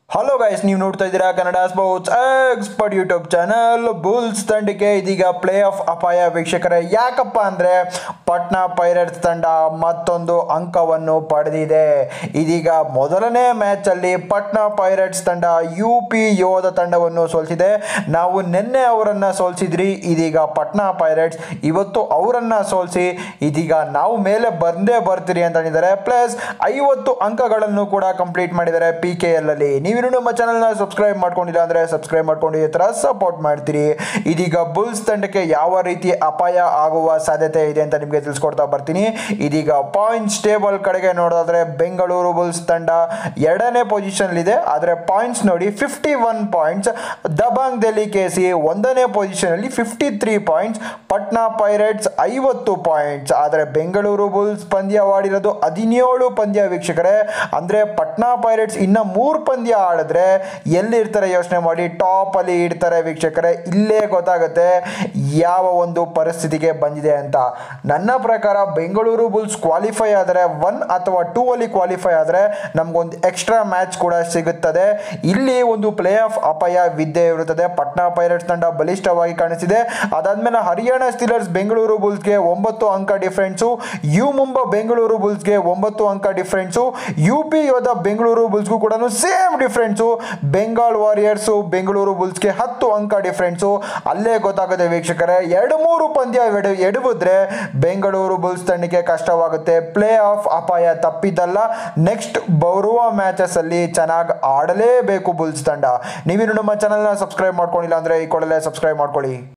hello guys ನೀವು ನೋಡ್ತಾ ಇದ್ದೀರಾ Kannada sports expert YouTube channel bulls ತಂಡಕ್ಕೆ ಇದೀಗ ಪ್ಲೇ ಆಫ್ ಅಪಾಯ ವೀಕ್ಷಕರೇ ಯಾಕಪ್ಪ ಅಂದರೆ ಪಟ್ನಾ ಪೈರೇಟ್ಸ್ ತಂಡ ಮತ್ತೊಂದು ಅಂಕವನ್ನು ಪಡೆದಿದೆ ಇದೀಗ ಮೊದಲನೇ ಮ್ಯಾಚಲ್ಲಿ ಪಟ್ನಾ ಪೈರೇಟ್ಸ್ ತಂಡ ಯು ಪಿ ಯೋಧ ತಂಡವನ್ನು ಸೋಲಿಸಿದೆ ನಾವು ನಿನ್ನೆ ಅವರನ್ನು ಸೋಲಿಸಿದ್ರಿ ಇದೀಗ ಪಟ್ನಾ ಪೈರೇಟ್ಸ್ ಇವತ್ತು ಅವರನ್ನು ಸೋಲಿಸಿ ಇದೀಗ ನಾವು ಮೇಲೆ ಬಂದೇ ಬರ್ತೀರಿ ಅಂತ ಹೇಳಿದ್ದಾರೆ ಪ್ಲಸ್ ಐವತ್ತು ಅಂಕಗಳನ್ನು ಕೂಡ ಕಂಪ್ಲೀಟ್ ಮಾಡಿದ್ದಾರೆ ಪಿ ಕೆ ಎಲ್ ಅಲ್ಲಿ ನೀವಿನ್ನು ನಮ್ಮ ಚಾನಲ್ನ ಸಬ್ಸ್ಕ್ರೈಬ್ ಮಾಡ್ಕೊಂಡಿಲ್ಲ ಅಂದರೆ ಸಬ್ಸ್ಕ್ರೈಬ್ ಮಾಡ್ಕೊಂಡು ಈ ಥರ ಸಪೋರ್ಟ್ ಮಾಡ್ತೀರಿ ಇದೀಗ ಬುಲ್ಸ್ ತಂಡಕ್ಕೆ ಯಾವ ರೀತಿ ಅಪಾಯ ಆಗುವ ಸಾಧ್ಯತೆ ಇದೆ ಅಂತ ನಿಮಗೆ ತಿಳಿಸ್ಕೊಡ್ತಾ ಬರ್ತೀನಿ ಇದೀಗ ಪಾಯಿಂಟ್ಸ್ ಟೇಬಲ್ ಕಡೆಗೆ ನೋಡೋದಾದ್ರೆ ಬೆಂಗಳೂರು ಬುಲ್ಸ್ ತಂಡ ಎರಡನೇ ಪೊಸಿಷನ್ ಇದೆ ಆದರೆ ಪಾಯಿಂಟ್ಸ್ ನೋಡಿ fifty one points Dabang Delhi K C ಒಂದನೇ ಪೊಸಿಷನ್ ಅಲ್ಲಿ fifty three points Patna pirates ಐವತ್ತು ಪಾಯಿಂಟ್ಸ್ ಆದರೆ ಬೆಂಗಳೂರು ಬುಲ್ಸ್ ಪಂದ್ಯವಾಡಿರೋದು ಹದಿನೇಳು ಪಂದ್ಯ ವೀಕ್ಷಕರೇ ಅಂದರೆ ಪಟ್ನಾ ಪೈರೇಟ್ಸ್ ಇನ್ನು ಮೂರು ಪಂದ್ಯ ಆಡಿದ್ರೆ ಎಲ್ಲಿರ್ತಾರೆ ಯೋಚನೆ ಮಾಡಿ ಟಾಪ್ ಅಲ್ಲಿ ಇಡ್ತಾರೆ ವೀಕ್ಷಕರೇ ಇಲ್ಲೇ ಗೊತ್ತಾಗುತ್ತೆ ಯಾವ ಒಂದು ಪರಿಸ್ಥಿತಿಗೆ ಬಂದಿದೆ ಅಂತ ನನ್ನ ಪ್ರಕಾರ ಬೆಂಗಳೂರು ಬುಲ್ಸ್ ಕ್ವಾಲಿಫೈ ಆದರೆ ಒನ್ ಅಥವಾ ಟೂ ಅಲ್ಲಿ ಕ್ವಾಲಿಫೈ ಆದರೆ ನಮಗೊಂದು ಎಕ್ಸ್ಟ್ರಾ ಮ್ಯಾಚ್ ಕೂಡ ಸಿಗುತ್ತದೆ ಇಲ್ಲಿ ಒಂದು ಪ್ಲೇ ಆಫ್ ಅಪಾಯ ವಿದ್ಯೆ ಇರುತ್ತದೆ ಪಟ್ನಾ ಪೈರೇಟ್ಸ್ ತಂಡ ಬಲಿಷ್ಠವಾಗಿ ಕಾಣಿಸಿದೆ ಅದಾದ್ಮೇಲೆ ಹರಿಯಾಣ ಸ್ಟೀಲರ್ಸ್ ಬೆಂಗಳೂರು ಬುಲ್ಸ್ಗೆ ಒಂಬತ್ತು ಅಂಕ ಡಿಫ್ರೆನ್ಸು ಯು ಮುಂಬ ಬೆಂಗಳೂರು ಬುಲ್ಸ್ಗೆ ಒಂಬತ್ತು ಅಂಕ difference U P Yoddha Bengaluru ಬುಲ್ಸ್ಗೂ ಕೂಡ same difference Bengal warriors Bengaluru ಬುಲ್ಸ್ಗೆ ಹತ್ತು ಅಂಕ ಡಿಫ್ರೆನ್ಸು ಅಲ್ಲೇ ಗೊತ್ತಾಗುತ್ತೆ ವೀಕ್ಷಕರೇ ಎರಡು ಮೂರು ಪಂದ್ಯ ಎಡ ಎಡವಿದ್ರೆ ಬೆಂಗಳೂರು ಬುಲ್ಸ್ ತಂಡಕ್ಕೆ ಕಷ್ಟವಾಗುತ್ತೆ ಪ್ಲೇ ಆಫ್ ಅಪಾಯ ತಪ್ಪಿದ್ದಲ್ಲ ನೆಕ್ಸ್ಟ್ ಬರುವ ಮ್ಯಾಚಸ್ ಅಲ್ಲಿ ಚೆನ್ನಾಗಿ ಆಡಲೇಬೇಕು ಬುಲ್ಸ್ ತಂಡ ನೀವಿನ್ನು ನಮ್ಮ ಚಾನಲ್ನ ಸಬ್ಸ್ಕ್ರೈಬ್ ಮಾಡ್ಕೊಂಡಿಲ್ಲ ಅಂದರೆ ಈ ಕೂಡಲೇ ಸಬ್ಸ್ಕ್ರೈಬ್ ಮಾಡ್ಕೊಳ್ಳಿ